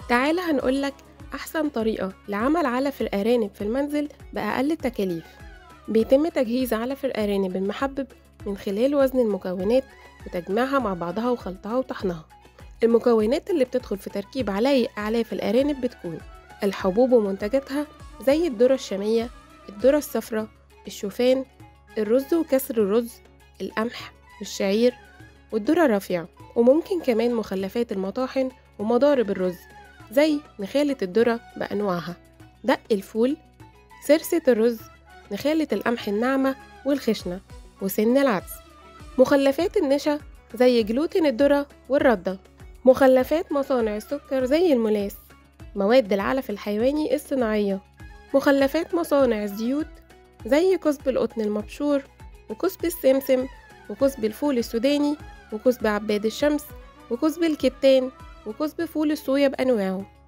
تعالى هنقولك أحسن طريقة لعمل علف الأرانب في المنزل بأقل التكاليف بيتم تجهيز علف الأرانب المحبب من خلال وزن المكونات وتجميعها مع بعضها وخلطها وطحنها المكونات اللي بتدخل في تركيب علايق أعلاف الأرانب بتكون الحبوب ومنتجاتها زي الذرة الشامية الذرة الصفراء الشوفان الرز وكسر الرز القمح والشعير والذرة الرافعة وممكن كمان مخلفات المطاحن ومضارب الرز زي نخالة الذرة بأنواعها دق الفول سرسة الرز نخالة القمح الناعمة والخشنة وسن العدس مخلفات النشا زي جلوتين الذرة والردة مخلفات مصانع السكر زي الملاس مواد العلف الحيواني الصناعية مخلفات مصانع الزيوت زي كسب القطن المبشور وكسب السمسم وكسب الفول السوداني وكسب عباد الشمس وكسب الكتان وكسب فول الصويا بأنواعه